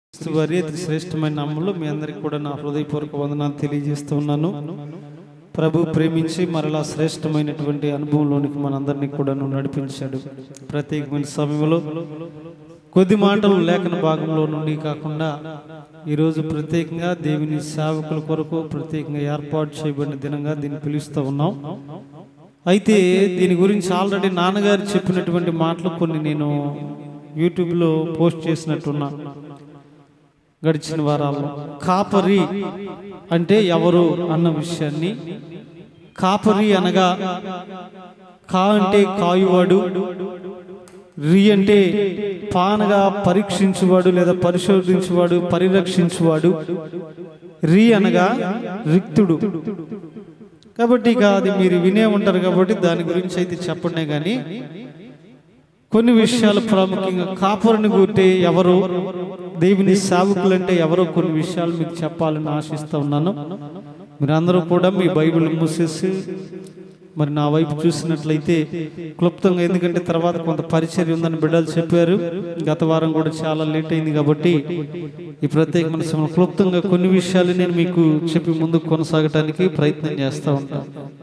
క్రీస్తు వారి అతి శ్రేష్టమైన నామంలో మీ అందరికి కూడా నా హృదయపూర్వక వందనాలు తెలియజేస్తూ ఉన్నాను ప్రభు ప్రేమించి మరలా శ్రేష్టమైనటువంటి అనుభవంలోనికి మనందరినీ కూడా నడిపించాడు ప్రత్యేకమైన సమయంలో కొద్ది మాటలు లేఖన భాగంలో నుండి కాకుండా ఈరోజు ప్రత్యేకంగా దేవుని సేవకుల కొరకు ప్రత్యేకంగా ఏర్పాటు చేయబడిన దినంగా దీన్ని పిలుస్తూ ఉన్నాం అయితే దీని గురించి ఆల్రెడీ నాన్నగారు చెప్పినటువంటి మాటలు కొన్ని నేను యూట్యూబ్లో పోస్ట్ చేసినట్టున్నా గడిచిన వారాల్లో కాపరి అంటే ఎవరు అన్న విషయాన్ని కాపరి అనగా కా అంటే కాయువాడు రి అంటే పానగా పరీక్షించువాడు లేదా పరిశోధించువాడు పరిరక్షించువాడు రి అనగా రిక్తుడు కాబట్టి ఇక అది మీరు వినే ఉంటారు కాబట్టి దాని గురించి అయితే చెప్పండి కానీ కొన్ని విషయాలు ప్రాముఖ్యంగా కాపురని గుర్తే ఎవరు దేవుని సేవకులు అంటే ఎవరో కొన్ని విషయాలు మీకు చెప్పాలని ఆశిస్తూ ఉన్నాను మీరందరూ కూడా మీ బైబిల్ మూసేసి మరి నా వైపు చూసినట్లయితే క్లుప్తంగా ఎందుకంటే తర్వాత కొంత పరిచర్య ఉందని బిడ్డలు చెప్పారు గత వారం కూడా చాలా లేట్ అయింది కాబట్టి ఈ ప్రత్యేకమైన సమయంలో క్లుప్తంగా కొన్ని విషయాలు నేను మీకు చెప్పి ముందుకు కొనసాగటానికి ప్రయత్నం చేస్తూ ఉంటాను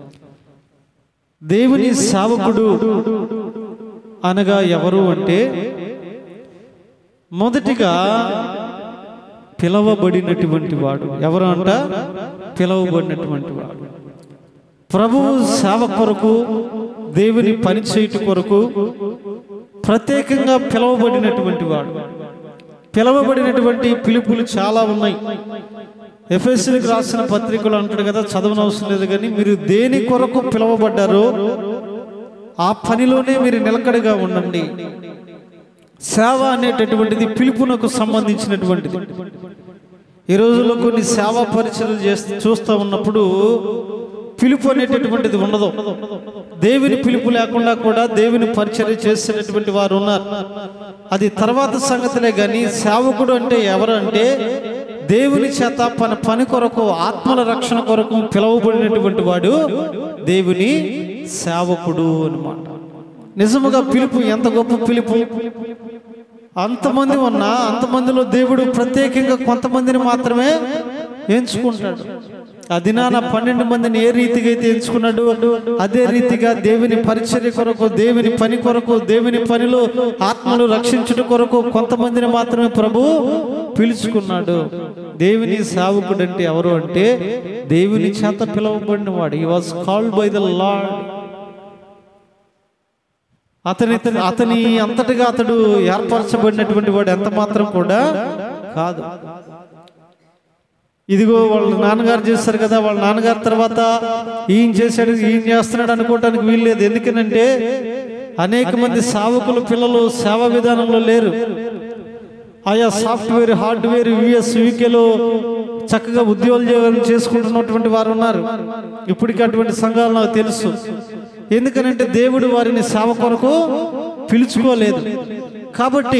దేవుని సేవకుడు అనగా ఎవరు అంటే మొదటిగా పిలవబడినటువంటి వాడు ఎవరు అంట పిలవబడినటువంటి వాడు ప్రభు సేవ కొరకు దేవుని పని చేయుట కొరకు ప్రత్యేకంగా పిలవబడినటువంటి వాడు పిలవబడినటువంటి పిలుపులు చాలా ఉన్నాయి ఎఫ్ఎస్సీలకు రాసిన పత్రికలు అంటాడు కదా చదవనవసరం లేదు కానీ మీరు దేని కొరకు పిలవబడ్డారో ఆ పనిలోనే మీరు నిలకడగా ఉండండి సేవ అనేటటువంటిది పిలుపునకు సంబంధించినటువంటిది ఈ రోజుల్లో కొన్ని సేవా పరిచయలు చేస్తూ చూస్తూ ఉన్నప్పుడు పిలుపు అనేటటువంటిది ఉండదు దేవుని పిలుపు లేకుండా కూడా దేవుని పరిచర్య చేసేటటువంటి వారు ఉన్నారు అది తర్వాత సంగతిలే కానీ సేవకుడు అంటే ఎవరు అంటే దేవుని చేత పని పని కొరకు ఆత్మల రక్షణ కొరకు పిలువబడినటువంటి వాడు దేవుని సేవకుడు అన్నమాట నిజముగా పిలుపు ఎంత గొప్ప పిలుపు అంతమంది ఉన్నా అంతమందిలో దేవుడు ప్రత్యేకంగా కొంతమందిని మాత్రమే ఎంచుకుంటాడు అది నా పన్నెండు మందిని ఏ రీతిగా అయితే ఎంచుకున్నాడు అదే రీతిగా దేవుని పరిచర్య కొరకు దేవుని పని కొరకు దేవుని పనిలో ఆత్మలు రక్షించుట కొరకు కొంతమందిని మాత్రమే ప్రభు పిలుచుకున్నాడు దేవుని సేవకుడు అంటే ఎవరు అంటే దేవుని చేత పిలువబడిన వాడు he was called by the Lord అతని అతని అంతటిగా అతడు ఏర్పరచబడినటువంటి వాడు ఎంత మాత్రం కూడా కాదు ఇదిగో వాళ్ళ నాన్నగారు చేస్తారు కదా వాళ్ళ నాన్నగారు తర్వాత ఈయన చేశాడు ఈయన చేస్తున్నాడు అనుకోవటానికి వీల్లేదు ఎందుకనంటే అనేక మంది సావకులు పిల్లలు సేవా విధానంలో లేరు ఆయా సాఫ్ట్వేర్ హార్డ్వేర్ యుఎస్ యూకేలో చక్కగా ఉద్యోగాలు చేసుకుంటున్నటువంటి వారు ఉన్నారు ఇప్పటికీ అటువంటి సంఘాలు నాకు తెలుసు ఎందుకనంటే దేవుడు వారిని సేవ కొరకు పిలుచుకోలేదు కాబట్టి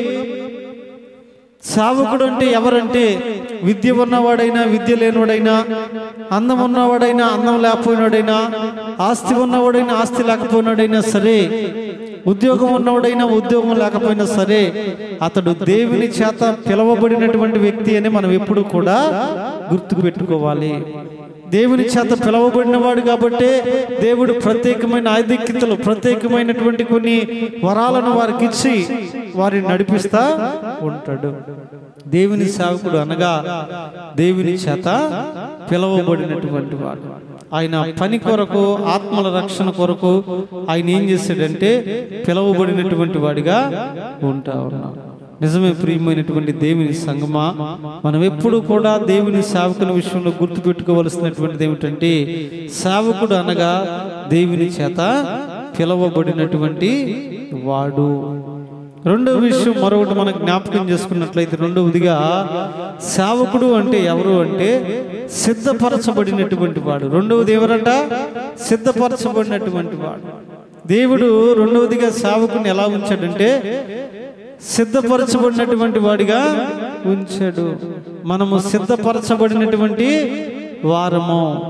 సేవకుడు అంటే ఎవరంటే విద్య ఉన్నవాడైనా విద్య లేనివాడైనా అందం ఉన్నవాడైనా అందం లేకపోయినాడైనా ఆస్తి ఉన్నవాడైనా ఆస్తి లేకపోయినాడైనా సరే ఉద్యోగం ఉన్నవాడైనా ఉద్యోగం లేకపోయినా సరే అతడు దేవుని చేత పిలవబడినటువంటి వ్యక్తి అని మనం ఎప్పుడు కూడా గుర్తు పెట్టుకోవాలి దేవుని చేత పిలవబడిన వాడు కాబట్టి దేవుడు ప్రత్యేకమైన ఆధిక్యతలు ప్రత్యేకమైనటువంటి కొన్ని వరాలను వారికి ఇచ్చి వారిని నడిపిస్తా ఉంటాడు దేవుని సేవకుడు అనగా దేవుని చేత పిలవబడినటువంటి వాడు ఆయన పని కొరకు ఆత్మల రక్షణ కొరకు ఆయన ఏం చేశాడంటే పిలవబడినటువంటి వాడిగా ఉంటా ఉన్నాడు నిజమే ప్రియమైనటువంటి దేవుని సంగమా మనం ఎప్పుడు కూడా దేవుని సేవకుల విషయంలో గుర్తుపెట్టుకోవలసినటువంటిది ఏమిటంటే సేవకుడు అనగా దేవుని చేత పిలవబడినటువంటి వాడు రెండవ విషయం మరొకటి మనం జ్ఞాపకం చేసుకున్నట్లయితే రెండవదిగా సేవకుడు అంటే ఎవరు అంటే సిద్ధపరచబడినటువంటి వాడు రెండవది ఎవరంట సిద్ధపరచబడినటువంటి వాడు దేవుడు రెండవదిగా సేవకుని ఎలా ఉంచాడంటే సిద్ధపరచబడినటువంటి వాడిగా ఉంచాడు మనము సిద్ధపరచబడినటువంటి వారము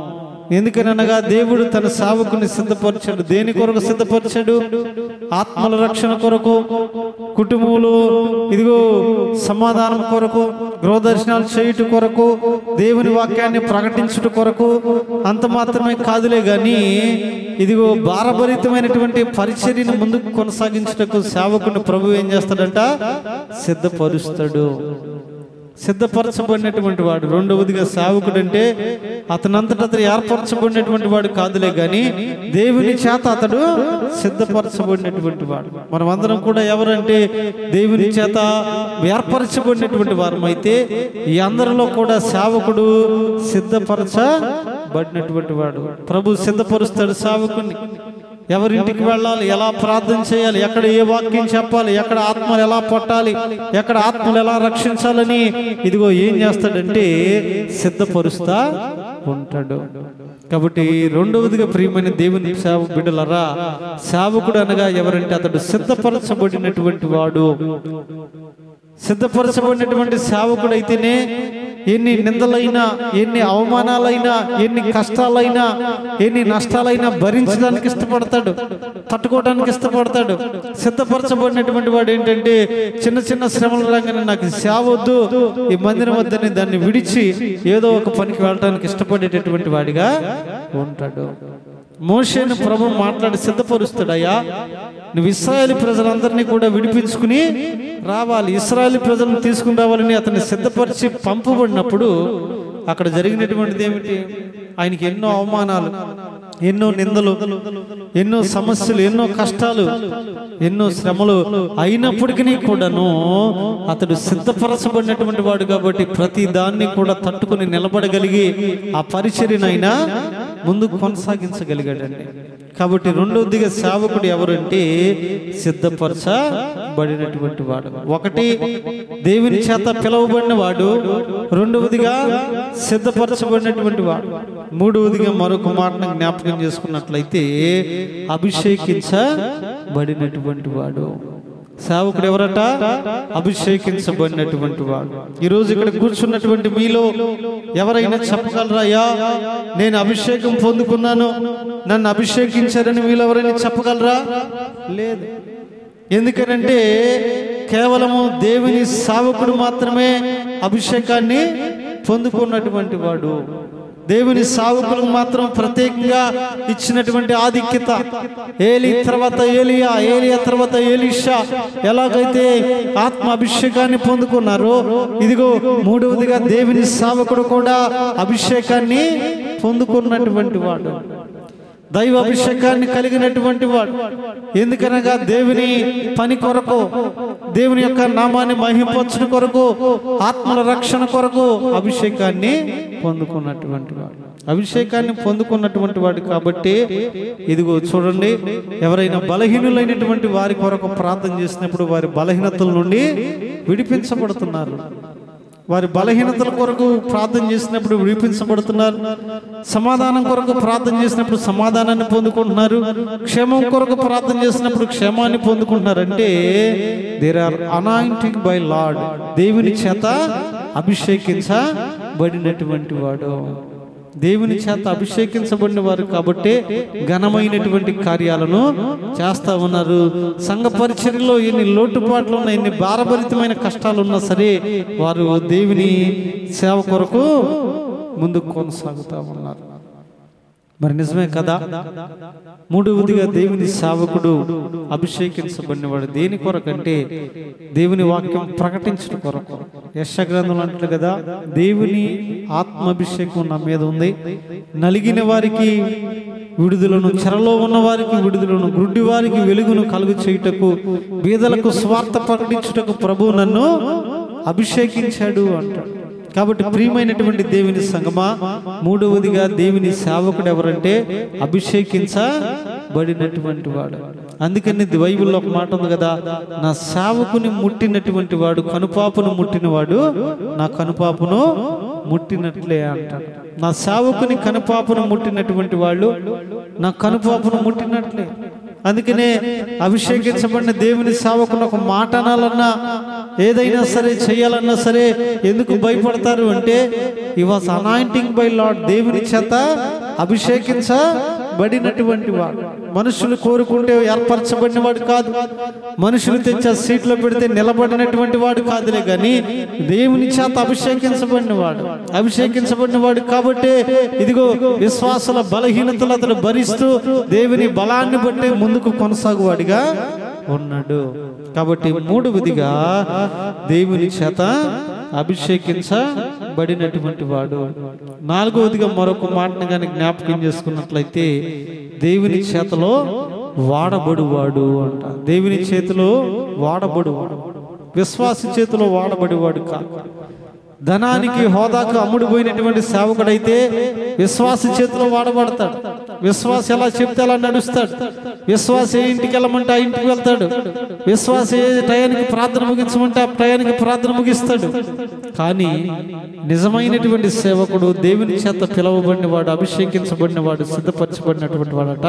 ఎందుకనగా దేవుడు తన సావుకుని సిద్ధపరిచాడు దేని కొరకు సిద్ధపరిచాడు ఆత్మల రక్షణ కొరకు కుటుంబంలో ఇదిగో సమాధానం కొరకు గృహదర్శనాలు చేయుట కొరకు దేవుని వాక్యాన్ని ప్రకటించుట కొరకు అంత మాత్రమే కాదులే గాని ఇదిగో భారభరితమైనటువంటి పరిచర్యను ముందుకు కొనసాగించుటకు సేవకుని ప్రభు ఏం చేస్తాడంట సిద్ధపరుస్తాడు సిద్ధపరచబడినటువంటి వాడు రెండవదిగా సేవకుడు అంటే అతనంతట అతను ఏర్పరచబడినటువంటి వాడు కాదులే గాని దేవుని చేత అతడు సిద్ధపరచబడినటువంటి వాడు మనం అందరం కూడా ఎవరంటే దేవుని చేత ఏర్పరచబడినటువంటి వారం అయితే ఈ అందరిలో కూడా సేవకుడు సిద్ధపరచబడినటువంటి వాడు ప్రభు సిద్ధపరుస్తాడు సేవకుని ఎవరింటికి వెళ్ళాలి ఎలా ప్రార్థన చేయాలి ఎక్కడ ఏ వాక్యం చెప్పాలి ఎక్కడ ఆత్మలు ఎలా పొట్టాలి ఎక్కడ ఆత్మలు ఎలా రక్షించాలని ఇదిగో ఏం చేస్తాడంటే సిద్ధపరుస్తా ఉంటాడు కాబట్టి రెండవదిగా ప్రియమైన దేవుని సేవ బిడ్డలరా సేవకుడు అనగా ఎవరంటే అతడు సిద్ధపరచబడినటువంటి వాడు సిద్ధపరచబడినటువంటి సేవకుడైతేనే ఎన్ని నిందలైనా ఎన్ని అవమానాలైనా ఎన్ని కష్టాలైనా ఎన్ని నష్టాలైనా భరించడానికి ఇష్టపడతాడు తట్టుకోవడానికి ఇష్టపడతాడు సిద్ధపరచబడినటువంటి వాడు ఏంటంటే చిన్న చిన్న శ్రమల రంగానే నాకు సేవ వద్దు ఈ మందిరం వద్దని దాన్ని విడిచి ఏదో ఒక పనికి వెళ్ళడానికి ఇష్టపడేటటువంటి వాడిగా ఉంటాడు మోషేను ప్రభు మాట్లాడి సిద్ధపరుస్తాడయ్యా నువ్వు ఇస్రాయేల్ ప్రజలందరినీ కూడా విడిపించుకుని రావాలి ఇస్రాయేల్ ప్రజలను తీసుకుని రావాలని అతన్ని సిద్ధపరిచి పంపబడినప్పుడు అక్కడ జరిగినటువంటిది ఏమిటి ఆయనకి ఎన్నో అవమానాలు ఎన్నో నిందలు ఎన్నో సమస్యలు ఎన్నో కష్టాలు ఎన్నో శ్రమలు అయినప్పటికీ కూడాను అతడు సిద్ధపరచబడినటువంటి వాడు కాబట్టి ప్రతి దాన్ని కూడా తట్టుకుని నిలబడగలిగి ఆ పరిచర్యనైనా ముందు కొనసాగించగలిగాడండి కాబట్టి రెండవదిగా సేవకుడు ఎవరంటే సిద్ధపరచబడినటువంటి వాడు ఒకటి దేవుని చేత పిలువబడిన వాడు రెండవదిగా సిద్ధపరచబడినటువంటి వాడు మూడవదిగా మరొక మాటను జ్ఞాపకం చేసుకున్నట్లయితే అభిషేకించబడినటువంటి వాడు సేవకుడు ఎవరట అభిషేకించబడినటువంటి వాడు ఈ రోజు ఇక్కడ కూర్చున్నటువంటి మీలో ఎవరైనా చెప్పగలరాయా నేను అభిషేకం పొందుకున్నాను నన్ను అభిషేకించారని మీలో ఎవరైనా చెప్పగలరా లేదు ఎందుకనంటే కేవలము దేవుని సేవకుడు మాత్రమే అభిషేకాన్ని పొందుకున్నటువంటి వాడు దేవుని సావుకులకు మాత్రం ప్రత్యేకంగా ఇచ్చినటువంటి ఆధిక్యత ఏలి తర్వాత ఏలియా ఏలియా తర్వాత ఏలిషా ఎలాగైతే ఆత్మ అభిషేకాన్ని పొందుకున్నారో ఇదిగో మూడవదిగా దేవుని సావకుడు కూడా అభిషేకాన్ని పొందుకున్నటువంటి వాడు దైవ అభిషేకాన్ని కలిగినటువంటి వాడు ఎందుకనగా దేవుని పని కొరకు దేవుని యొక్క నామాన్ని మహింపరచడం కొరకు ఆత్మల రక్షణ కొరకు అభిషేకాన్ని పొందుకున్నటువంటి వాడు అభిషేకాన్ని పొందుకున్నటువంటి వాడు కాబట్టి ఇదిగో చూడండి ఎవరైనా బలహీనులైనటువంటి వారి కొరకు ప్రార్థన చేసినప్పుడు వారి బలహీనతల నుండి విడిపించబడుతున్నారు వారి బలహీనతల కొరకు ప్రార్థన చేసినప్పుడు విడిపించబడుతున్నారు సమాధానం కొరకు ప్రార్థన చేసినప్పుడు సమాధానాన్ని పొందుకుంటున్నారు క్షేమం కొరకు ప్రార్థన చేసినప్పుడు క్షేమాన్ని పొందుకుంటున్నారు అంటే there are anointing by Lord దేవుని చేత అభిషేకించబడినటువంటి వాడు దేవుని చేత అభిషేకించబడిన వారు కాబట్టి ఘనమైనటువంటి కార్యాలను చేస్తా ఉన్నారు సంఘ పరిచర్యలో ఎన్ని లోటుపాట్లు ఉన్నా ఎన్ని భారభరితమైన కష్టాలు ఉన్నా సరే వారు దేవుని సేవ కొరకు ముందుకు కొనసాగుతా ఉన్నారు మరి నిజమే కదా మూడవదిగా దేవుని సేవకుడు అభిషేకించబడినవాడు దేని కొరకంటే దేవుని వాక్యం ప్రకటించడం కొరకు యశగ్రంథం అంటారు కదా దేవుని ఆత్మాభిషేకం నా మీద ఉంది నలిగిన వారికి విడుదలను చెరలో ఉన్న వారికి విడుదలను గుడ్డి వారికి వెలుగును కలుగు చేయుటకు బీదలకు స్వార్థ ప్రకటించుటకు ప్రభు నన్ను అభిషేకించాడు అంటాడు కాబట్టి ప్రియమైనటువంటి దేవుని సంగమా మూడవదిగా దేవుని సేవకుడు ఎవరంటే అభిషేకించబడినటువంటి వాడు అందుకని బైబిల్లో ఒక మాట ఉంది కదా నా సేవకుని ముట్టినటువంటి వాడు కనుపాపును ముట్టినవాడు నా కనుపాపును ముట్టినట్లే అంటాడు నా సేవకుని కనుపాపును ముట్టినటువంటి వాళ్ళు నా కనుపాపును ముట్టినట్లే అందుకనే అభిషేకించబడిన దేవుని సేవకుని ఒక మాట అనాలన్నా ఏదైనా సరే చేయాలన్నా సరే ఎందుకు భయపడతారు అంటే ఈ వాస్ అనాయింటింగ్ బై లాడ్ దేవుని చేత అభిషేకించబడినటువంటి వాడు మనుషులు కోరుకుంటే ఏర్పరచబడిన వాడు కాదు మనుషులు తెచ్చే సీట్లో పెడితే నిలబడినటువంటి వాడు కాదులే కానీ దేవుని చేత అభిషేకించబడిన వాడు అభిషేకించబడిన వాడు కాబట్టి ఇదిగో విశ్వాసాల బలహీనతలు అతడు భరిస్తూ దేవుని బలాన్ని బట్టి ముందుకు కొనసాగువాడిగా ఉన్నాడు కాబట్టి మూడవదిగా దేవుని చేత అభిషేకించబడినటువంటి వాడు నాలుగవదిగా మరొక మాటను కానీ జ్ఞాపకం చేసుకున్నట్లయితే దేవుని చేతలో వాడబడువాడు అంట దేవుని చేతిలో వాడబడువాడు విశ్వాసి చేతిలో వాడబడివాడు కాదు ధనానికి హోదాకు అమ్ముడుపోయినటువంటి సేవకుడైతే విశ్వాస చేతిలో వాడబడతాడు విశ్వాస ఎలా చెప్తే అలా నడుస్తాడు విశ్వాస ఏ ఇంటికి వెళ్ళమంటే ఆ ఇంటికి వెళ్తాడు విశ్వాస ఏ టయానికి ప్రార్థన ముగించమంటే ఆ టయానికి ప్రార్థన ముగిస్తాడు కానీ నిజమైనటువంటి సేవకుడు దేవుని చేత పిలువబడిన వాడు అభిషేకించబడిన వాడు సిద్ధపరచబడినటువంటి వాడట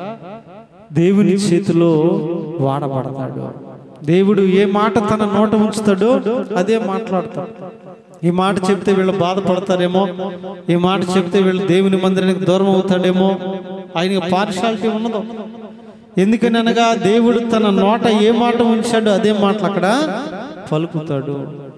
దేవుని చేతిలో వాడబడతాడు దేవుడు ఏ మాట తన నోట ఉంచుతాడో అదే మాట్లాడతాడు ఈ మాట చెప్తే వీళ్ళు బాధపడతారేమో ఈ మాట చెప్తే వీళ్ళు దేవుని మందిరానికి దూరం అవుతాడేమో ఆయనకి పార్షాలిటీ ఉన్నదో ఎందుకని అనగా దేవుడు తన నోట ఏ మాట ఉంచాడో అదే మాటలు అక్కడ పలుకుతాడు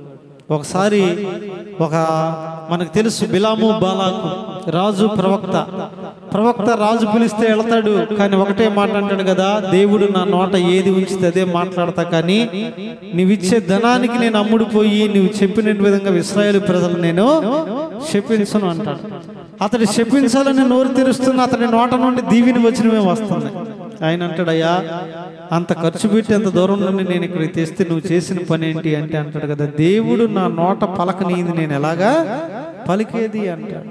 ఒకసారి ఒక మనకు తెలుసు బిలాము బాలాకు రాజు ప్రవక్త ప్రవక్త రాజు పిలిస్తే వెళ్తాడు కానీ ఒకటే మాట అంటాడు కదా దేవుడు నా నోట ఏది ఉంచితే అదే మాట్లాడతా కానీ నీవిచ్చే ధనానికి నేను అమ్ముడుపోయి నువ్వు చెప్పిన విధంగా ఇస్రాయేల్ ప్రజలు నేను చెప్పించను అంటాడు అతడు చెప్పించాలని నోరు తెరుస్తున్న అతని నోట నుండి దీవిని వచ్చినవే వస్తుంది ఆయన అంటాడయ్యా అంత ఖర్చు పెట్టి అంత దూరం నుండి నేను ఇక్కడికి తెస్తే నువ్వు చేసిన పని ఏంటి అంటే అంటాడు కదా దేవుడు నా నోట పలకనీది నేను ఎలాగా పలికేది అంటాడు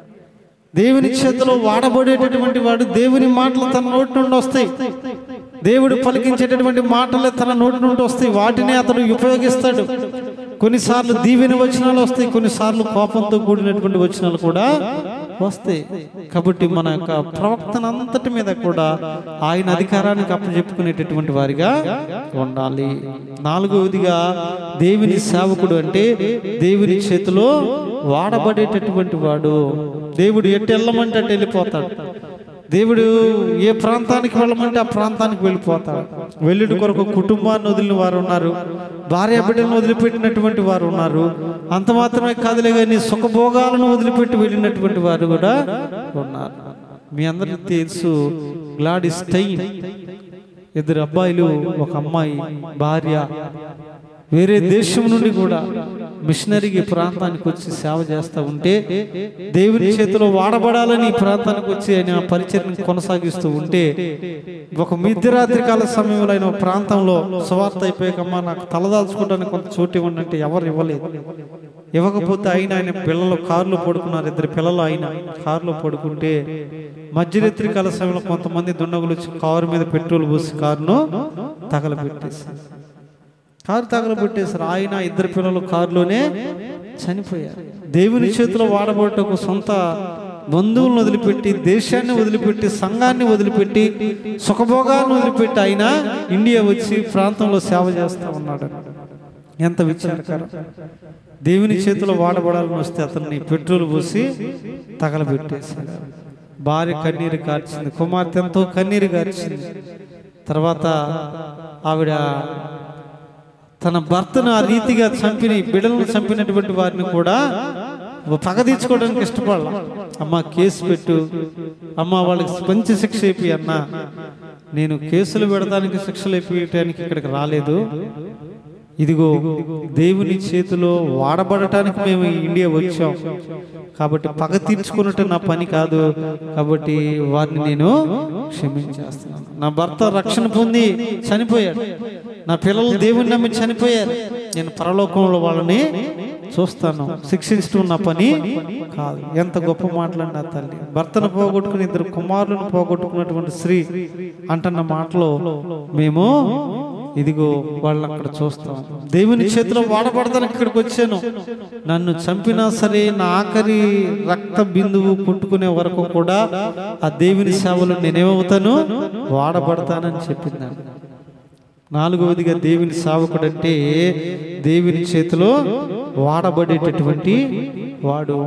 దేవుని చేతిలో వాడబడేటటువంటి వాడు దేవుని మాటలు తన నోటి నుండి వస్తాయి దేవుడు పలికించేటటువంటి మాటలే తన నోటి నుండి వస్తాయి వాటిని అతడు ఉపయోగిస్తాడు కొన్నిసార్లు దీవెన వచనాలు వస్తాయి కొన్నిసార్లు కోపంతో కూడినటువంటి వచనాలు కూడా వస్తాయి కాబట్టి మన యొక్క ప్రవక్తన అంతటి మీద కూడా ఆయన అధికారానికి అప్పచెప్పుకునేటటువంటి వారిగా ఉండాలి నాలుగవదిగా దేవుని సేవకుడు అంటే దేవుని చేతిలో వాడబడేటటువంటి వాడు దేవుడు ఎటు వెళ్ళమంటే అటు వెళ్ళిపోతాడు దేవుడు ఏ ప్రాంతానికి వెళ్ళమంటే ఆ ప్రాంతానికి వెళ్ళిపోతాడు వెళ్ళుడి కొరకు కుటుంబాన్ని వదిలిన వారు ఉన్నారు భార్య బిడ్డలను వదిలిపెట్టినటువంటి వారు ఉన్నారు అంత మాత్రమే కాదులే కానీ సుఖభోగాలను వదిలిపెట్టి వెళ్ళినటువంటి వారు కూడా ఉన్నారు మీ అందరికీ తెలుసు గ్లాడి స్టైన్ ఇద్దరు అబ్బాయిలు ఒక అమ్మాయి భార్య వేరే దేశం నుండి కూడా మిషనరీకి ఈ ప్రాంతానికి వచ్చి సేవ చేస్తూ ఉంటే దేవుని చేతిలో వాడబడాలని ఈ ప్రాంతానికి వచ్చి ఆయన పరిచయం కొనసాగిస్తూ ఉంటే ఒక మిద్దరాత్రి కాల సమయంలో ఆయన ఒక ప్రాంతంలో సువార్త అయిపోయాకమ్మా నాకు తలదాల్చుకోవడానికి కొంత చోటు ఇవ్వండి అంటే ఎవరు ఇవ్వలేదు ఇవ్వకపోతే ఆయన ఆయన పిల్లలు కారులో పడుకున్నారు ఇద్దరు పిల్లలు ఆయన కారులో పడుకుంటే మధ్యరాత్రి కాల సమయంలో కొంతమంది దుండగులు వచ్చి కారు మీద పెట్రోల్ పోసి కారును తగలబెట్టేసి కారు తగలబెట్టేశారు ఆయన ఇద్దరు పిల్లలు కారులోనే చనిపోయారు దేవుని చేతిలో వాడబడటకు సొంత బంధువులను వదిలిపెట్టి దేశాన్ని వదిలిపెట్టి సంఘాన్ని వదిలిపెట్టి సుఖభోగాన్ని వదిలిపెట్టి ఆయన ఇండియా వచ్చి ప్రాంతంలో సేవ చేస్తా ఉన్నాడు ఎంత విచారకరం దేవుని చేతిలో వాడబడాలని వస్తే అతన్ని పెట్రోల్ పోసి తగలబెట్టేశాడు భార్య కన్నీరు కార్చింది కుమార్తె ఎంతో కన్నీరు కార్చింది తర్వాత ఆవిడ తన భర్తను ఆ రీతిగా చంపిన బిడలను చంపినటువంటి వారిని కూడా పగ తీర్చుకోవడానికి ఇష్టపడాల అమ్మ కేసు పెట్టు అమ్మ వాళ్ళకి మంచి శిక్ష అయిపోయి అన్న నేను కేసులు పెడతానికి శిక్షలు అయిపోయటానికి ఇక్కడికి రాలేదు ఇదిగో దేవుని చేతిలో వాడబడటానికి మేము ఇండియా వచ్చాం కాబట్టి పగ తీర్చుకున్నట్టు నా పని కాదు కాబట్టి వారిని నేను క్షమించేస్తున్నాను నా భర్త రక్షణ పొంది చనిపోయాడు నా పిల్లలు దేవుని నమ్మి చనిపోయారు నేను పరలోకంలో వాళ్ళని చూస్తాను శిక్షించడం నా పని కాదు ఎంత గొప్ప మాట్లాడిన తల్లి భర్తను పోగొట్టుకుని ఇద్దరు కుమారులను పోగొట్టుకున్నటువంటి స్త్రీ అంటున్న మాటలో మేము ఇదిగో వాళ్ళని అక్కడ చూస్తాం దేవుని చేతిలో వాడబడతాను ఇక్కడికి వచ్చాను నన్ను చంపినా సరే నా ఆఖరి రక్త బిందువు పుట్టుకునే వరకు కూడా ఆ దేవుని సేవలు నేనేమవుతాను వాడబడతానని చెప్పిందండి నాలుగవదిగా దేవుని సేవకుడు అంటే దేవుని చేతిలో వాడబడేటటువంటి వాడు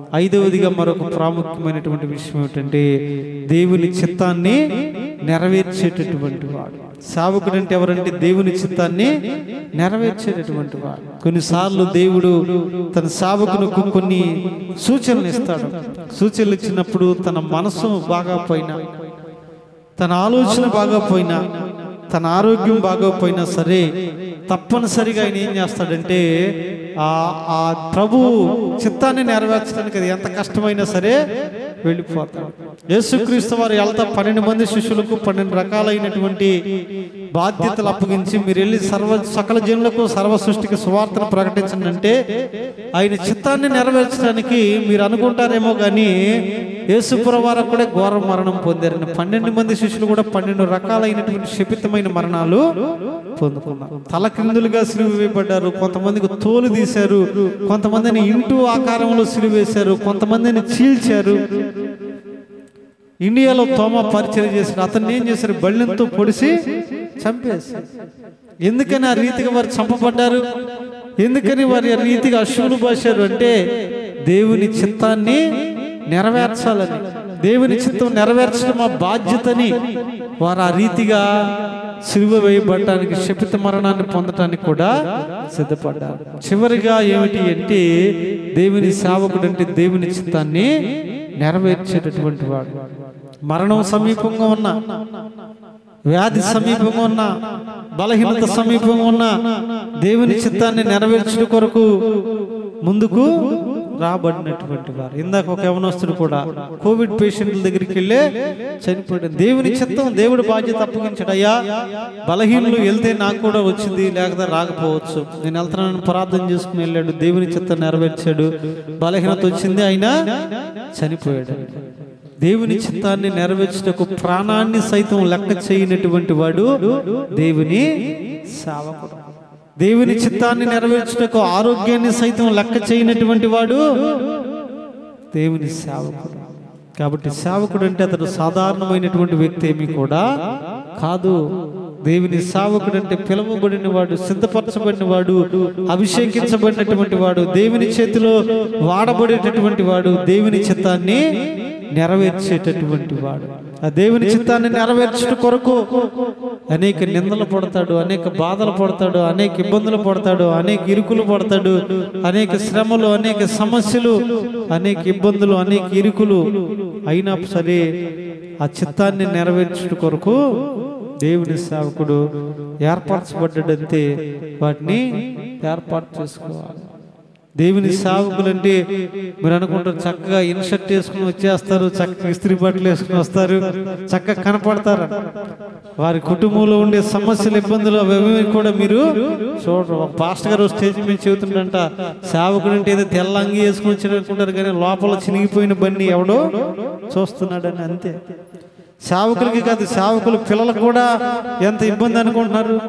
ఐదవదిగా మరొక ప్రాముఖ్యమైనటువంటి విషయం ఏమిటంటే దేవుని చిత్తాన్ని నెరవేర్చేటటువంటి వాడు సేవకుడు అంటే ఎవరంటే దేవుని చిత్తాన్ని నెరవేర్చేటటువంటి వాడు కొన్నిసార్లు దేవుడు తన సేవకునికి కొన్ని సూచనలు ఇస్తాడు సూచనలు ఇచ్చినప్పుడు తన మనసు బాగా పోయినా తన ఆలోచన బాగా పోయినా తన ఆరోగ్యం బాగోపోయినా సరే తప్పనిసరిగా ఆయన ఏం చేస్తాడంటే ఆ ఆ ప్రభు చిత్తాన్ని నెరవేర్చడానికి అది ఎంత కష్టమైనా సరే వెళ్ళిపోతాడు యేసుక్రీస్తు వారు వెళ్తా పన్నెండు మంది శిష్యులకు పన్నెండు రకాలైనటువంటి బాధ్యతలు అప్పగించి మీరు వెళ్ళి సర్వ సకల జనులకు సర్వ సృష్టికి సువార్తను ప్రకటించండి అంటే ఆయన చిత్తాన్ని నెరవేర్చడానికి మీరు అనుకుంటారేమో కానీ యేసుపుర వారు కూడా ఘోర మరణం పొందారని పన్నెండు మంది శిష్యులు కూడా పన్నెండు రకాలైనటువంటి శపితమైన మరణాలు పొందుకున్నారు తల క్రిందులుగా సిలువ వేయబడ్డారు కొంతమందికి తోలు తీశారు కొంతమందిని ఇంటూ ఆకారంలో సిలువ వేశారు కొంతమందిని చీల్చారు ఇండియాలో తోమ పరిచయం చేశారు అతన్ని ఏం చేశారు బళ్ళెంతో పొడిసి చంపేశారు ఎందుకని ఆ రీతిగా వారు చంపబడ్డారు ఎందుకని వారి ఆ రీతిగా అశ్వులు పోశారు అంటే దేవుని చిత్తాన్ని నెరవేర్చాలని దేవుని చిత్తం నెరవేర్చడం మా బాధ్యతని వారు ఆ రీతిగా సిలువ వేయబడటానికి శపిత మరణాన్ని పొందటానికి కూడా సిద్ధపడ్డారు చివరిగా ఏమిటి అంటే దేవుని సేవకుడు అంటే దేవుని చిత్తాన్ని నెరవేర్చేటటువంటి వాడు మరణం సమీపంగా ఉన్న వ్యాధి సమీపంగా ఉన్న బలహీనత సమీపంగా ఉన్న దేవుని చిత్తాన్ని నెరవేర్చుట కొరకు ముందుకు రాబడినటువంటి వారు ఇందాక ఒక యవనస్తుడు కూడా కోవిడ్ పేషెంట్ల దగ్గరికి వెళ్ళే చనిపోయాడు దేవుని చిత్తం దేవుడి బాధ్యత అప్పగించాడు అయ్యా బలహీనులు వెళ్తే నాకు కూడా వచ్చింది లేకపోతే రాకపోవచ్చు నేను వెళ్తున్నాను ప్రార్థన చేసుకుని వెళ్ళాడు దేవుని చిత్తం నెరవేర్చాడు బలహీనత వచ్చింది అయినా చనిపోయాడు దేవుని చిత్తాన్ని నెరవేర్చుటకు ప్రాణాన్ని సైతం లెక్క చేయనటువంటి వాడు దేవుని సేవకుడు దేవుని చిత్తాన్ని నెరవేర్చుటకు ఆరోగ్యాన్ని సైతం లెక్క చేయనటువంటి వాడు దేవుని సేవకుడు కాబట్టి సేవకుడు అంటే అతడు సాధారణమైనటువంటి వ్యక్తి ఏమి కూడా కాదు దేవుని సేవకుడు అంటే పిలువబడిన వాడు సిద్ధపరచబడిన వాడు అభిషేకించబడినటువంటి వాడు దేవుని చేతిలో వాడబడేటటువంటి వాడు దేవుని చిత్తాన్ని నెరవేర్చేటటువంటి వాడు ఆ దేవుని చిత్తాన్ని నెరవేర్చుట కొరకు అనేక నిందలు పడతాడు అనేక బాధలు పడతాడు అనేక ఇబ్బందులు పడతాడు అనేక ఇరుకులు పడతాడు అనేక శ్రమలు అనేక సమస్యలు అనేక ఇబ్బందులు అనేక ఇరుకులు అయినా సరే ఆ చిత్తాన్ని నెరవేర్చుట కొరకు దేవుని సేవకుడు ఏర్పరచబడ్డాడంతే వాటిని ఏర్పాటు చేసుకోవాలి దేవుని సేవకులు అంటే మీరు అనుకుంటారు చక్కగా ఇన్షర్ట్ వేసుకుని వచ్చేస్తారు చక్కగా ఇస్త్రీ బట్టలు వేసుకుని వస్తారు చక్కగా కనపడతారు వారి కుటుంబంలో ఉండే సమస్యలు ఇబ్బందులు అవి కూడా మీరు చూడరు ఒక పాస్టర్ గారు స్టేజ్ మీద చెబుతుండంట సేవకుడు అంటే ఏదో తెల్ల అంగి వేసుకుని వచ్చినట్టుకుంటారు కానీ లోపల చినిగిపోయిన బండి ఎవడో చూస్తున్నాడని అంతే సేవకులకి కాదు సేవకులు పిల్లలకు కూడా ఎంత ఇబ్బంది అనుకుంటున్నారు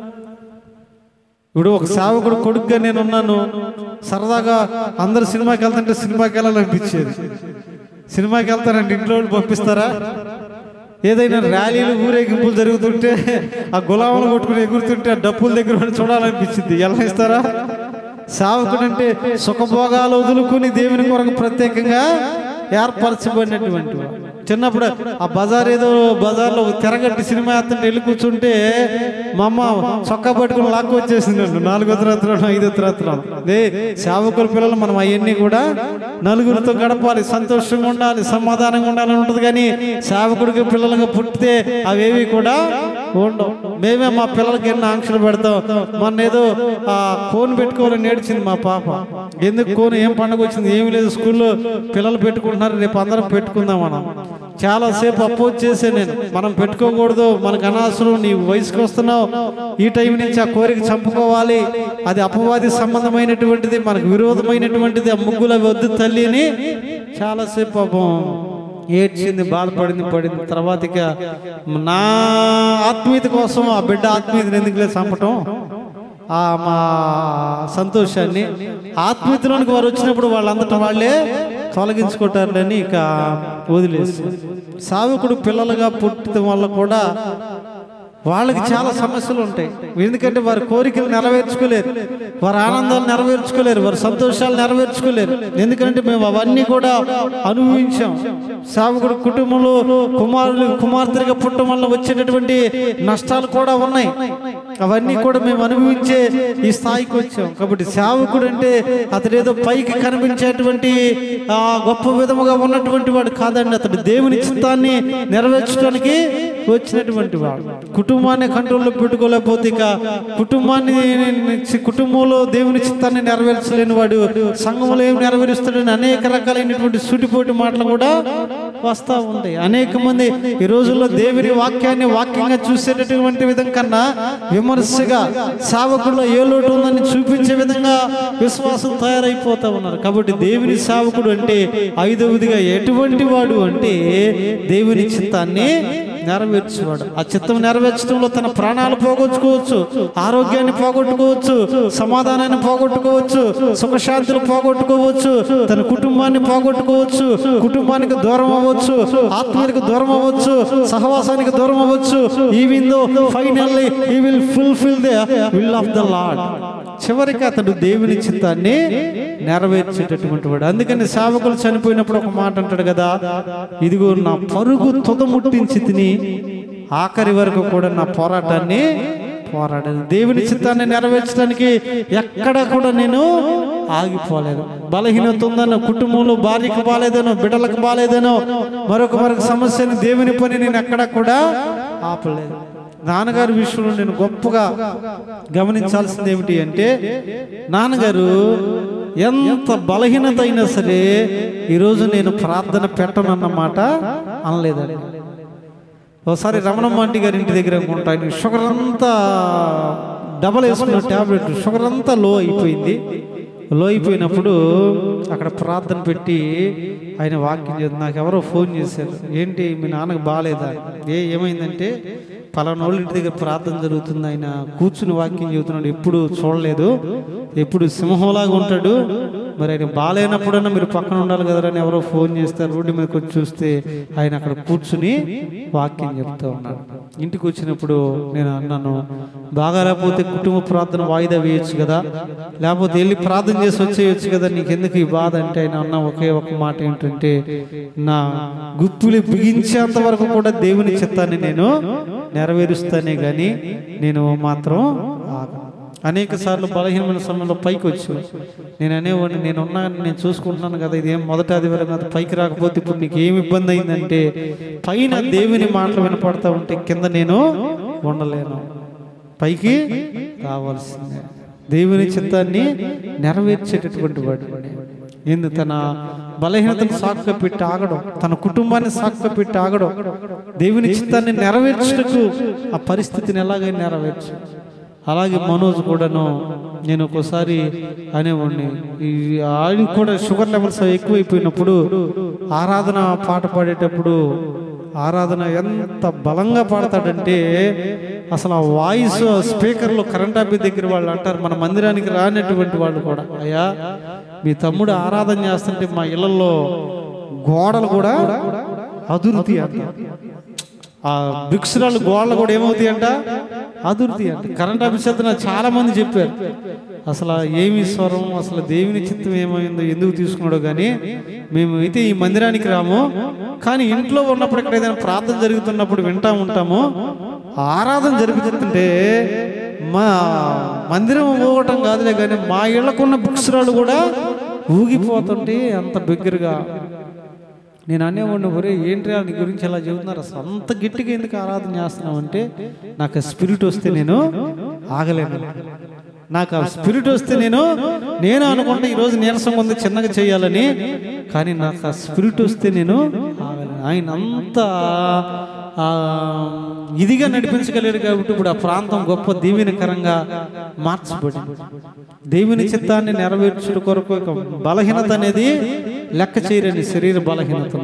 ఇప్పుడు ఒక సేవకుడు కొడుకుగా నేను ఉన్నాను సరదాగా అందరు సినిమాకి వెళ్తుంటే సినిమాకి వెళ్ళాలనిపించేది సినిమాకి వెళ్తారంటే ఇంట్లో వాళ్ళు పంపిస్తారా ఏదైనా ర్యాలీలు ఊరేగింపులు జరుగుతుంటే ఆ గులాములు కొట్టుకుని ఎగురుతుంటే ఆ డప్పుల దగ్గర ఉండి చూడాలనిపించింది ఎలా ఇస్తారా సేవకుడు అంటే సుఖభోగాలు వదులుకుని దేవుని కొరకు ప్రత్యేకంగా ఏర్పరచబడినటువంటి వాడు. చిన్నప్పుడు ఆ బజార్ ఏదో బజార్లో తిరగట్టి సినిమా వేస్తుంటే వెళ్ళి కూర్చుంటే మా అమ్మ చొక్కా పట్టుకుని లాక్కు వచ్చేసింది నన్ను నాలుగో తరగతిలో ఐదో తరగతిలో లే సేవకుల పిల్లలు మనం అవన్నీ కూడా నలుగురితో గడపాలి సంతోషంగా ఉండాలి సమాధానంగా ఉండాలని ఉంటుంది కానీ సేవకుడికి పిల్లలుగా పుట్టితే అవేవి కూడా ఉండవు మేమే మా పిల్లలకి ఎన్ని ఆంక్షలు పెడతాం మొన్న ఏదో ఆ కోన్ పెట్టుకోవాలని నేర్చింది మా పాప ఎందుకు కోన్ ఏం పండుగ వచ్చింది ఏమి లేదు స్కూల్లో పిల్లలు పెట్టుకుంటున్నారు రేపు అందరం పెట్టుకుందాం మనం చాలా సేపు అపోజ్ చేసే నేను మనం పెట్టుకోకూడదు మనకు అనవసరం నీ వయసుకు వస్తున్నావు ఈ టైం నుంచి ఆ కోరిక చంపుకోవాలి అది అపవాది సంబంధమైనటువంటిది మనకు విరోధమైనటువంటిది ఆ ముగ్గుల వద్దు తల్లి అని చాలాసేపు పాపం ఏడ్చింది బాధపడింది పడింది తర్వాత ఇక నా ఆత్మీయత కోసం ఆ బిడ్డ ఆత్మీయతను ఎందుకులే చంపటం ఆ మా సంతోషాన్ని ఆత్మీయతలోనికి వారు వచ్చినప్పుడు వాళ్ళంతటా వాళ్ళే తొలగించుకుంటారని ఇక వదిలేసి సావకుడు పిల్లలుగా పుట్టడం వల్ల కూడా వాళ్ళకి చాలా సమస్యలు ఉంటాయి ఎందుకంటే వారి కోరికలు నెరవేర్చుకోలేరు వారి ఆనందాలు నెరవేర్చుకోలేరు వారి సంతోషాలు నెరవేర్చుకోలేరు ఎందుకంటే మేము అవన్నీ కూడా అనుభవించాం సేవకుడు కుటుంబంలో కుమారులు కుమార్తెగా పుట్టడం వల్ల వచ్చేటటువంటి నష్టాలు కూడా ఉన్నాయి అవన్నీ కూడా మేము అనుభవించే ఈ స్థాయికి వచ్చాం కాబట్టి సేవకుడు అంటే అతడేదో పైకి కనిపించేటువంటి ఆ గొప్ప విధముగా ఉన్నటువంటి వాడు కాదండి అతడు దేవుని చిత్తాన్ని నెరవేర్చడానికి వచ్చినటువంటి వాడు కుటుంబాన్ని కంట్రోల్లో పెట్టుకోలేకపోతే ఇక కుటుంబాన్ని కుటుంబంలో దేవుని చిత్తాన్ని నెరవేర్చలేని వాడు సంఘంలో ఏం నెరవేరుస్తాడని అనేక రకాలైనటువంటి సూటిపోటి మాటలు కూడా వస్తూ ఉంటాయి అనేక మంది ఈ రోజుల్లో దేవుని వాక్యాన్ని వాక్యంగా చూసేటటువంటి విధం కన్నా విమర్శగా సేవకుల్లో ఏ లోటు ఉందని చూపించే విధంగా విశ్వాసం తయారైపోతా ఉన్నారు కాబట్టి దేవుని సేవకుడు అంటే ఐదవదిగా ఎటువంటి వాడు అంటే దేవుని చిత్తాన్ని నెరవేర్చేవాడు ఆ చిత్తం నెరవేర్చడంలో తన ప్రాణాలు పోగొట్టుకోవచ్చు ఆరోగ్యాన్ని పోగొట్టుకోవచ్చు సమాధానాన్ని పోగొట్టుకోవచ్చు సుఖశాంతులు పోగొట్టుకోవచ్చు తన కుటుంబాన్ని పోగొట్టుకోవచ్చు కుటుంబానికి దూరం అవ్వచ్చు ఆత్మీయులకు దూరం అవ్వచ్చు సహవాసానికి దూరం అవ్వచ్చు even though finally he will fulfil the will of the Lord చివరికి అతడు దేవుని చిత్తాన్ని నెరవేర్చేటటువంటి వాడు అందుకని సేవకులు చనిపోయినప్పుడు ఒక మాట అంటాడు కదా ఇదిగో నా పరుగు తుదముట్టించి తిని ఆఖరి వరకు కూడా నా పోరాటాన్ని పోరాడాను దేవుని చిత్తాన్ని నెరవేర్చడానికి ఎక్కడ కూడా నేను ఆగిపోలేదు బలహీనత ఉందనో కుటుంబంలో భార్యకు బాలేదనో బిడ్డలకు బాలేదనో మరొక మరొక సమస్యని దేవుని పని నేను ఎక్కడ కూడా ఆపలేదు నాన్నగారి విషయంలో నేను గొప్పగా గమనించాల్సింది ఏమిటి అంటే నాన్నగారు ఎంత బలహీనత అయినా సరే ఈరోజు నేను ప్రార్థన పెట్టనన్నమాట అనలేదండి ఒకసారి రమణమ్మ ఆంటీ గారి ఇంటి దగ్గర అనుకుంటా ఆయన షుగర్ అంతా డబల్ వేసుకున్న ట్యాబ్లెట్ షుగర్ అంతా లో అయిపోయింది లో అయిపోయినప్పుడు అక్కడ ప్రార్థన పెట్టి ఆయన వాక్యం చేసి నాకు ఎవరో ఫోన్ చేశారు ఏంటి మీ నాన్నకు బాగాలేదా ఏ ఏమైందంటే పలానా వాళ్ళ ఇంటి దగ్గర ప్రార్థన జరుగుతుంది ఆయన కూర్చుని వాక్యం చెబుతున్నాడు ఎప్పుడు చూడలేదు ఎప్పుడు సింహంలాగా ఉంటాడు మరి ఆయన బాగాలేనప్పుడన్నా మీరు పక్కన ఉండాలి కదరా అని ఎవరో ఫోన్ చేస్తారు రోడ్డు మీదకి వచ్చి చూస్తే ఆయన అక్కడ కూర్చుని వాక్యం చెప్తా ఉన్నాడు ఇంటికి వచ్చినప్పుడు నేను అన్నాను బాగా లేకపోతే కుటుంబ ప్రార్థన వాయిదా వేయొచ్చు కదా లేకపోతే వెళ్ళి ప్రార్థన చేసి వచ్చేయచ్చు కదా నీకెందుకు ఈ బాధ అంటే ఆయన అన్న ఒకే ఒక మాట ఏంటంటే నా గుప్పులు బిగించేంత వరకు కూడా దేవుని చిత్తాన్ని నేను నెరవేరుస్తానే గాని నేను మాత్రం ఆగను అనేక సార్లు బలహీనమైన సమయంలో పైకి వచ్చు నేను అనేవాడిని నేను ఉన్నా నేను చూసుకుంటున్నాను కదా ఇది ఏం మొదట ఆదివారం కదా పైకి రాకపోతే ఇప్పుడు నీకు ఏమి ఇబ్బంది అయిందంటే పైన దేవుని మాటలు వినపడతా ఉంటే కింద నేను ఉండలేను పైకి రావాల్సిందే దేవుని చిత్తాన్ని నెరవేర్చేటటువంటి వాడు ఎందు తన బలహీనతను సాకుగా పెట్టి ఆగడం తన కుటుంబాన్ని సాకుగా పెట్టి ఆగడం దేవుని చిత్తాన్ని నెరవేర్చుటకు ఆ పరిస్థితిని ఎలాగైనా నెరవేర్చు అలాగే మనోజ్ కూడాను నేను ఒక్కోసారి అనేవాడిని ఈ ఆయన కూడా షుగర్ లెవెల్స్ ఎక్కువైపోయినప్పుడు ఆరాధన పాట పాడేటప్పుడు ఆరాధన ఎంత బలంగా పాడతాడంటే అసలు ఆ వాయిస్ స్పీకర్లో కరెంట్ ఆఫీస్ దగ్గర వాళ్ళు అంటారు మన మందిరానికి రానటువంటి వాళ్ళు కూడా అయ్యా మీ తమ్ముడు ఆరాధన చేస్తుంటే మా ఇళ్లలో గోడలు కూడా అదురుతి అంటారు ఆ భిక్షురాలు గోడలు కూడా ఏమవుతాయి అంట అదురుతి అంట కరెంట్ ఆఫీస్ వెళ్తే నాకు చాలా మంది చెప్పారు అసలు ఏమి స్వరం అసలు దేవుని చిత్తం ఏమైందో ఎందుకు తీసుకున్నాడో కానీ మేము అయితే ఈ మందిరానికి రాము కానీ ఇంట్లో ఉన్నప్పుడు ఎక్కడ ఏదైనా ప్రార్థన జరుగుతున్నప్పుడు వింటా ఉంటాము ఆరాధన జరుగుతుంటే మా మందిరం ఊగటం కాదులే కానీ మా ఇళ్లకున్న భిక్షురాలు కూడా ఊగిపోతుంటే అంత బిగ్గరగా నేను అనేవాడిని ఒరే ఏంటి నీ గురించి ఎలా చెబుతున్నారు అసలు అంత గట్టిగా ఎందుకు ఆరాధన చేస్తున్నావు అంటే నాకు ఆ స్పిరిట్ వస్తే నేను ఆగలేను నాకు ఆ స్పిరిట్ వస్తే నేను నేను అనుకుంటే ఈరోజు నీరసం ఉంది చిన్నగా చేయాలని కానీ నాకు ఆ స్పిరిట్ వస్తే నేను ఆగలేను ఆయన అంత ఆ, ఇదిగా నడిపించగలిగాడు కాబట్టి ఇప్పుడు ఆ ప్రాంతం గొప్ప దీవెనకరంగా మార్చబడింది దేవుని చిత్తాన్ని నెరవేర్చుట కొరకు ఒక బలహీనత అనేది లెక్క చేయరని శరీర బలహీనతను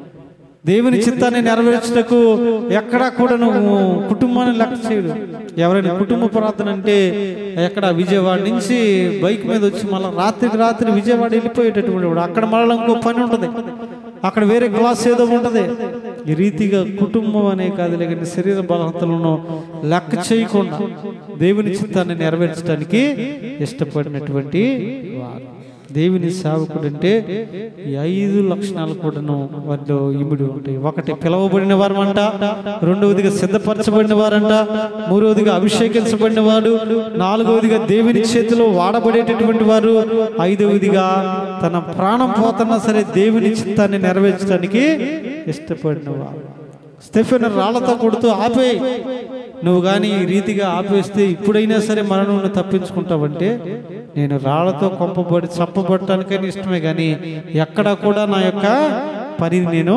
దేవుని చిత్తాన్ని నెరవేర్చుటకు ఎక్కడా కూడా నువ్వు కుటుంబాన్ని లెక్క చేయడు ఎవరైనా కుటుంబ ప్రార్థన అంటే ఎక్కడ విజయవాడ నుంచి బైక్ మీద వచ్చి మళ్ళీ రాత్రికి రాత్రి విజయవాడ వెళ్ళిపోయేటటువంటి వాడు అక్కడ మళ్ళీ ఇంకో పని ఉంటుంది అక్కడ వేరే క్లాస్ ఏదో ఉంటది ఈ రీతిగా కుటుంబం అనే కాదు లేకపోతే శరీర బలహీనతలను లెక్క చేయకుండా దేవుని చిత్తాన్ని నెరవేర్చడానికి ఇష్టపడినటువంటి వారు దేవుని సేవకుడు అంటే ఈ ఐదు లక్షణాలు కూడాను వారిలో ఇమిడి ఉంటాయి ఒకటి పిలవబడిన వారమంట రెండవదిగా సిద్ధపరచబడిన వారంట మూడవదిగా అభిషేకించబడిన వాడు నాలుగవదిగా దేవుని చేతిలో వాడబడేటటువంటి వారు ఐదవదిగా తన ప్రాణం పోతున్నా సరే దేవుని చిత్తాన్ని నెరవేర్చడానికి ఇష్టపడిన వారు స్టెఫెన్ రాళ్లతో కొడుతూ ఆపే నువ్వు కానీ ఈ రీతిగా ఆపేస్తే ఇప్పుడైనా సరే మరణం నుండి తప్పించుకుంటావంటే నేను రాళ్లతో కొంపబడి చంపబడటానికైనా ఇష్టమే కానీ ఎక్కడా కూడా నా యొక్క పనిని నేను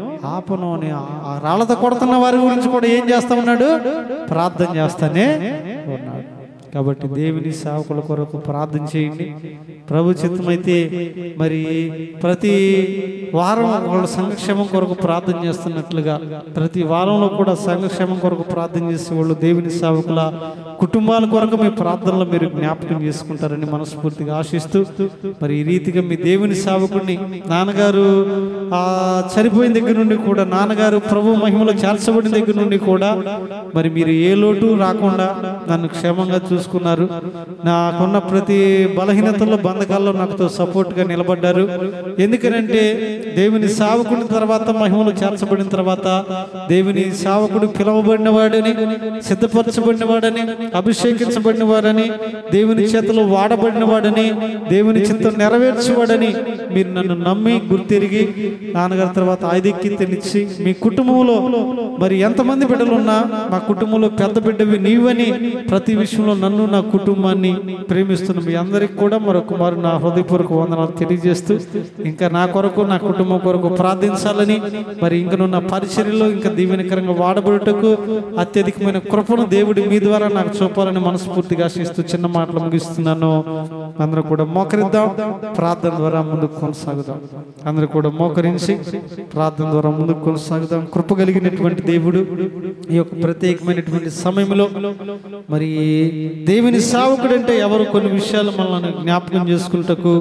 ఆపను అని ఆ- ఆ రాళ్లతో కొడుతున్న వారి గురించి కూడా ఏం చేస్తా ఉన్నాడు ప్రార్థన చేస్తానే ఉన్నాడు కాబట్టి దేవుని సేవకుల కొరకు ప్రార్థన చేయండి ప్రభు చిత్తమైతే మరి ప్రతి వారం వాళ్ళ సంక్షేమం కొరకు ప్రార్థన చేస్తున్నట్లుగా ప్రతి వారంలో కూడా సంక్షేమం కొరకు ప్రార్థన చేసే వాళ్ళు దేవుని సేవకుల కుటుంబాల కొరకు మీ ప్రార్థనలో మీరు జ్ఞాపకం చేసుకుంటారని మనస్ఫూర్తిగా ఆశిస్తూ మరి ఈ రీతిగా మీ దేవుని సేవకుడిని నాన్నగారు ఆ చనిపోయిన దగ్గర నుండి కూడా నాన్నగారు ప్రభు మహిమలో చేర్చబడిన దగ్గర నుండి కూడా మరి మీరు ఏ లోటు రాకుండా నన్ను క్షేమంగా చూసుకున్నారు నాకున్న ప్రతి బలహీనతల్లో బంధకాల్లో నాకుతో సపోర్ట్ గా నిలబడ్డారు ఎందుకనంటే దేవుని సేవకుని తర్వాత మహిమలు చేర్చబడిన తర్వాత దేవుని సేవకుడు పిలువబడిన వాడని సిద్ధపరచబడిన వాడని అభిషేకించబడిన వాడని దేవుని చేతిలో వాడబడిన వాడని దేవుని చిత్తం నెరవేర్చేవాడని మీరు నన్ను నమ్మి గుర్తిరిగి నాన్నగారి తర్వాత ఐదెక్కితనిచ్చి మీ కుటుంబంలో మరి ఎంతమంది బిడ్డలు ఉన్నా మా కుటుంబంలో పెద్ద బిడ్డవి నీవని ప్రతి విషయంలో నన్ను నా కుటుంబాన్ని ప్రేమిస్తున్న మీ అందరికి కూడా మరొక మారు నా హృదయపూర్వక వందనాలు తెలియజేస్తూ ఇంకా నా కొరకు నా కుటుంబం కొరకు ప్రార్థించాలని మరి ఇంకనున్న పరిచర్యలో ఇంకా దీవెనకరంగా వాడబడుటకు అత్యధికమైన కృపను దేవుడి మీ ద్వారా నాకు చూపాలని మనస్ఫూర్తిగా ఆశిస్తూ చిన్న మాటలు ముగిస్తున్నాను అందరూ కూడా మోకరిద్దాం ప్రార్థన ద్వారా ముందుకు కొనసాగుదాం అందరూ కూడా మోకరించి ప్రార్థన ద్వారా ముందుకు కొనసాగుదాం కృప కలిగినటువంటి దేవుడు ఈ యొక్క ప్రత్యేకమైనటువంటి సమయంలో మరి దేవుని సేవకుడు అంటే ఎవరు కొన్ని విషయాలు మనల్ని జ్ఞాపకం చేసుకుంటకు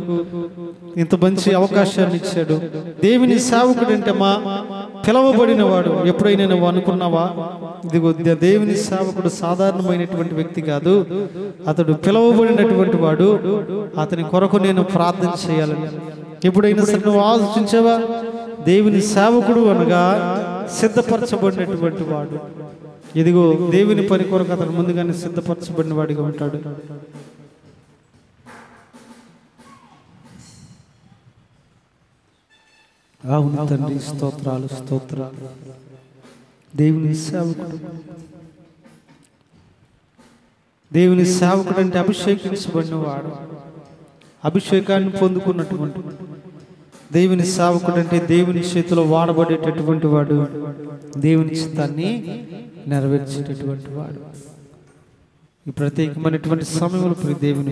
ఇంత మంచి అవకాశాన్ని ఇచ్చాడు దేవుని సేవకుడు అంటే మా పిలవబడిన వాడు ఎప్పుడైనా నువ్వు అనుకున్నావా ఇదిగో ద- దేవుని సేవకుడు సాధారణమైనటువంటి వ్యక్తి కాదు అతడు పిలవబడినటువంటి వాడు అతని కొరకు నేను ప్రార్థన చేయాలని ఎప్పుడైనా సరే నువ్వు ఆలోచించావా దేవుని సేవకుడు అనగా సిద్ధపరచబడినటువంటి వాడు ఇదిగో దేవుని పని కొరకు అతను ముందుగానే సిద్ధపరచబడిన వాడిగా ఉంటాడు అవును తండ్రి స్తోత్రాలు స్తోత్రాలు దేవుని సేవకుడు దేవుని సేవకుడు అంటే అభిషేకించబడిన వాడు అభిషేకాన్ని పొందుకున్నటువంటి దేవుని సేవకుడు అంటే దేవుని చేతిలో వాడబడేటటువంటి వాడు దేవుని చిత్తాన్ని నెరవేర్చేటటువంటి వాడు ఈ ప్రత్యేకమైనటువంటి సమయంలో ప్రియ దేవుని